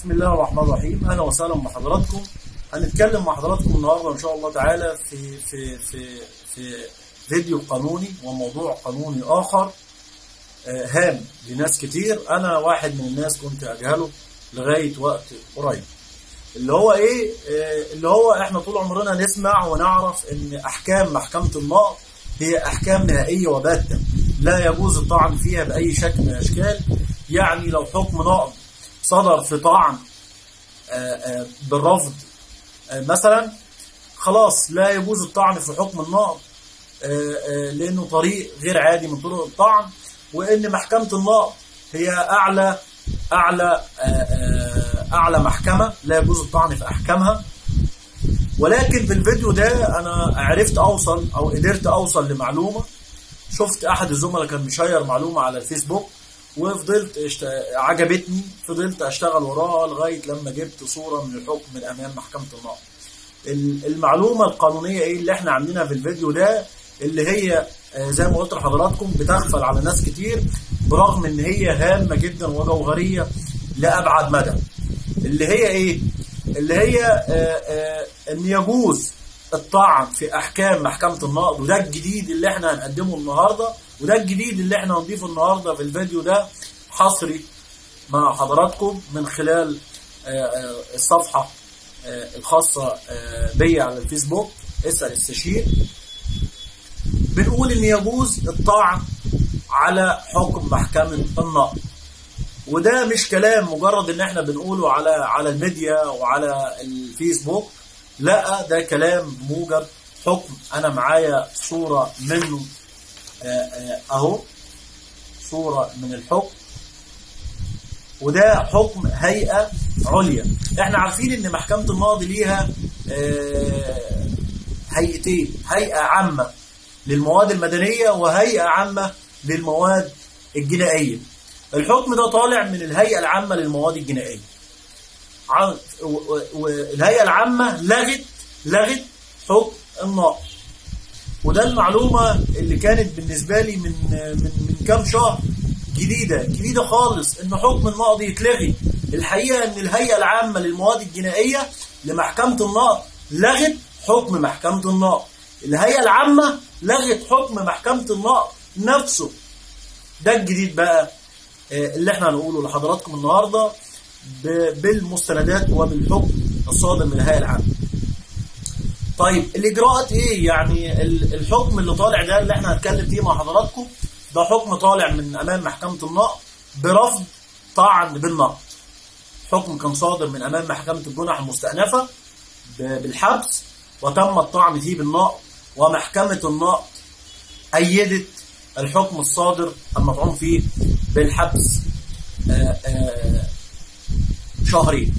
بسم الله الرحمن الرحيم اهلا وسهلا بحضراتكم هنتكلم مع حضراتكم النهارده ان شاء الله تعالى في في في في فيديو قانوني وموضوع قانوني اخر آه، هام لناس كتير انا واحد من الناس كنت اجهله لغايه وقت قريب اللي هو ايه آه، اللي هو احنا طول عمرنا نسمع ونعرف ان احكام محكمه النقض هي احكام نهائيه وباته لا يجوز الطعن فيها باي شكل من الاشكال يعني لو حكم نقض صدر في طعن آه، آه، بالرفض آه، مثلا خلاص لا يجوز الطعن في حكم النقض آه، آه، لانه طريق غير عادي من طرق الطعن وان محكمه النقض هي اعلى اعلى آه، آه، اعلى محكمه لا يجوز الطعن في احكامها ولكن في الفيديو ده انا عرفت اوصل او قدرت اوصل لمعلومه شفت احد الزملاء كان مشير معلومه على الفيسبوك وفضلت اشت... عجبتني فضلت اشتغل وراها لغايه لما جبت صوره من الحكم من امام محكمه النقض ال- المعلومه القانونيه ايه اللي احنا عاملينها في الفيديو ده اللي هي آه، زي ما قلت لحضراتكم بتغفل على ناس كتير برغم ان هي هامه جدا وجوهريه لابعد مدى اللي هي ايه اللي هي آه، آه، ان يجوز الطعن في احكام محكمه النقض وده الجديد اللي احنا هنقدمه النهارده وده الجديد اللي احنا هنضيفه النهارده في الفيديو ده حصري مع حضراتكم من خلال آه، آه، الصفحه آه، الخاصه آه، بيا على الفيسبوك اسال استشير بنقول ان يجوز الطعن على حكم محكمه النقض وده مش كلام مجرد ان احنا بنقوله على على الميديا وعلى الفيسبوك لا ده كلام موجب حكم انا معايا صورة منه آه، آه، اهو صورة من الحكم وده حكم هيئة عليا احنا عارفين ان محكمة النقض ليها آه، هيئتين هيئة عامة للمواد المدنية وهيئة عامة للمواد الجنائية الحكم ده طالع من الهيئة العامة للمواد الجنائية عن- و- و- والهيئة العامة لغت لغت حكم النقض وده المعلومة اللي كانت بالنسبة لي من من من كام شهر جديدة جديدة خالص ان حكم النقض يتلغي الحقيقة ان الهيئة العامة للمواد الجنائية لمحكمة النقض لغت حكم محكمة النقض الهيئة العامة لغت حكم محكمة النقض نفسه ده الجديد بقى آه، اللي احنا هنقوله لحضراتكم النهارده ب- بالمستندات وبالحكم الصادر من الهيئه العامه. طيب الاجراءات ايه؟ يعني ال- الحكم اللي طالع ده اللي احنا هنتكلم فيه مع حضراتكم ده حكم طالع من امام محكمه النقض برفض طعن بالنقض. حكم كان صادر من امام محكمه الجنح المستأنفه ب- بالحبس وتم الطعن فيه بالنقض ومحكمه النقض أيدت الحكم الصادر المطعون فيه بالحبس آه، آه، شهرين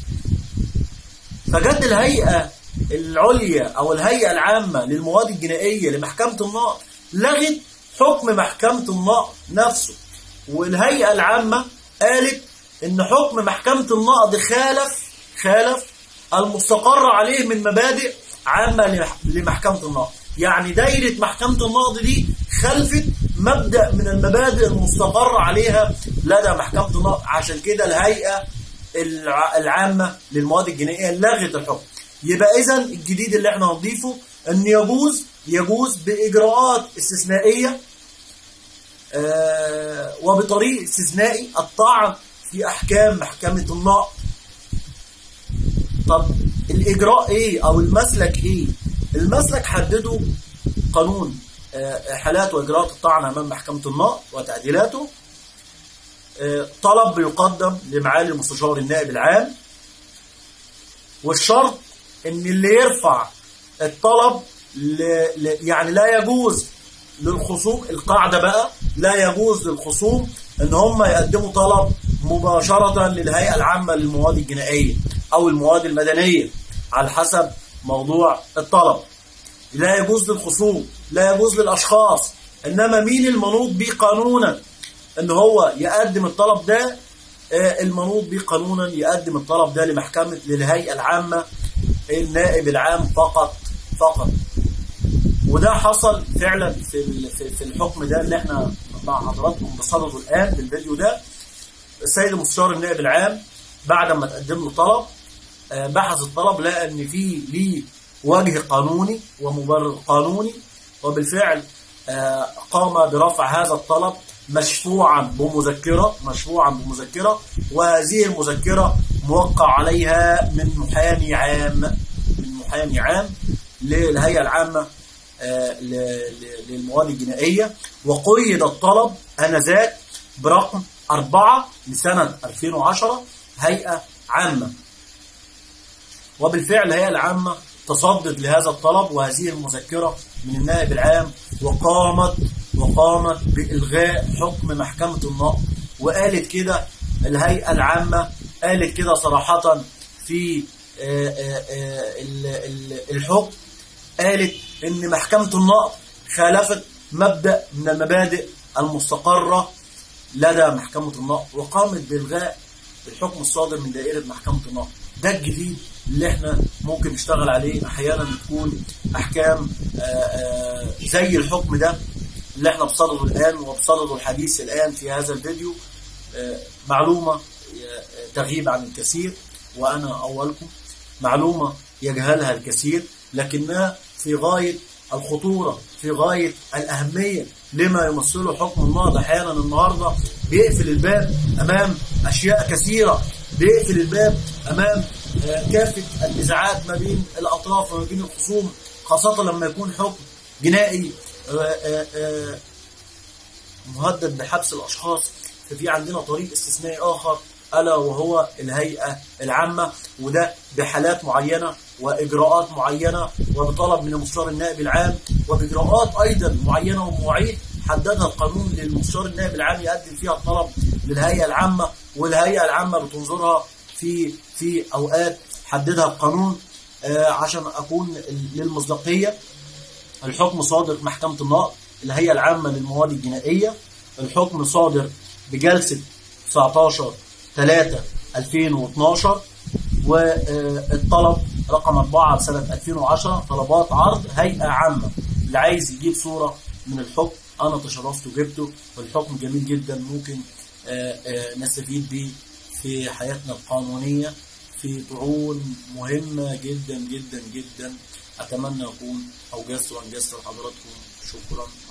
فجت الهيئة العليا أو الهيئة العامة للمواد الجنائية لمحكمة النقض لغت حكم محكمة النقض نفسه والهيئة العامة قالت إن حكم محكمة النقض خالف خالف المستقر عليه من مبادئ عامة لمح- لمحكمة النقض يعني دايرة محكمة النقض دي خلفت مبدأ من المبادئ المستقر عليها لدى محكمة النقض عشان كده الهيئة الع- العامة للمواد الجنائية لغت الحكم يبقى إذا الجديد اللي احنا هنضيفه أن يجوز يجوز بإجراءات استثنائية آه، وبطريق استثنائي الطعن في أحكام محكمة النقض طب الإجراء إيه أو المسلك إيه المسلك حدده قانون آه، حالات وإجراءات الطعن أمام محكمة النقض وتعديلاته آه، طلب بيقدم لمعالي المستشار النائب العام والشرط ان اللي يرفع الطلب ل... ل... يعني لا يجوز للخصوم القاعده بقى لا يجوز للخصوم ان هم يقدموا طلب مباشره للهيئه العامه للمواد الجنائيه او المواد المدنيه على حسب موضوع الطلب لا يجوز للخصوم لا يجوز للاشخاص انما مين المنوط به قانونا ان هو يقدم الطلب ده آه، المنوط به قانونا يقدم الطلب ده لمحكمه للهيئه العامه النائب العام فقط فقط وده حصل فعلا في ال- في في الحكم ده اللي احنا مع حضراتكم بصدده الان في الفيديو ده السيد المستشار النائب العام بعد ما تقدم له طلب آه، بحث الطلب لقى ان في ليه وجه قانوني ومبرر قانوني وبالفعل آه، قام برفع هذا الطلب مشفوعا بمذكره مشفوعا بمذكره وهذه المذكره موقع عليها من محامي عام من محامي عام للهيئه العامه آه، ل- ل- للمواد الجنائيه وقيد الطلب انذاك برقم أربعة لسنة 2010 هيئة عامة وبالفعل الهيئة العامة تصدت لهذا الطلب وهذه المذكرة من النائب العام وقامت وقامت بإلغاء حكم محكمة النقض وقالت كده الهيئة العامة قالت كده صراحة في آه، آه، آه، ال- ال- الحكم قالت ان محكمة النقض خالفت مبدأ من المبادئ المستقرة لدى محكمة النقض وقامت بإلغاء الحكم الصادر من دائرة محكمة النقض ده الجديد اللي احنا ممكن نشتغل عليه احيانا بتكون احكام آه، آه، زي الحكم ده اللي احنا بصدده الان وبصدده الحديث الان في هذا الفيديو آه، معلومة آه، تغيب عن الكثير وانا اولكم معلومة يجهلها الكثير لكنها في غاية الخطورة في غاية الأهمية لما يمثله حكم النقض أحيانا النهاردة بيقفل الباب أمام أشياء كثيرة بيقفل الباب أمام آه، كافة النزاعات ما بين الأطراف وما بين الخصوم خاصة لما يكون حكم جنائي آه، آه، آه، مهدد بحبس الاشخاص ففي عندنا طريق استثنائي اخر الا وهو الهيئه العامه وده بحالات معينه واجراءات معينه وبطلب من المستشار النائب العام وباجراءات ايضا معينه ومواعيد حددها القانون للمستشار النائب العام يقدم فيها الطلب للهيئه العامه والهيئه العامه بتنظرها في في اوقات حددها القانون آه، عشان اكون للمصداقيه الحكم صادر محكمة النقض الهيئة العامة للمواد الجنائية الحكم صادر بجلسة 19 3 2012 والطلب رقم 4 سنة 2010 طلبات عرض هيئة عامة اللي عايز يجيب صورة من الحكم أنا تشرفت وجبته والحكم جميل جدا ممكن آه، آه، نستفيد بيه في حياتنا القانونية في طعون مهمة جدا جدا جدا أتمنى أكون أوجزت وأنجزت لحضراتكم شكرا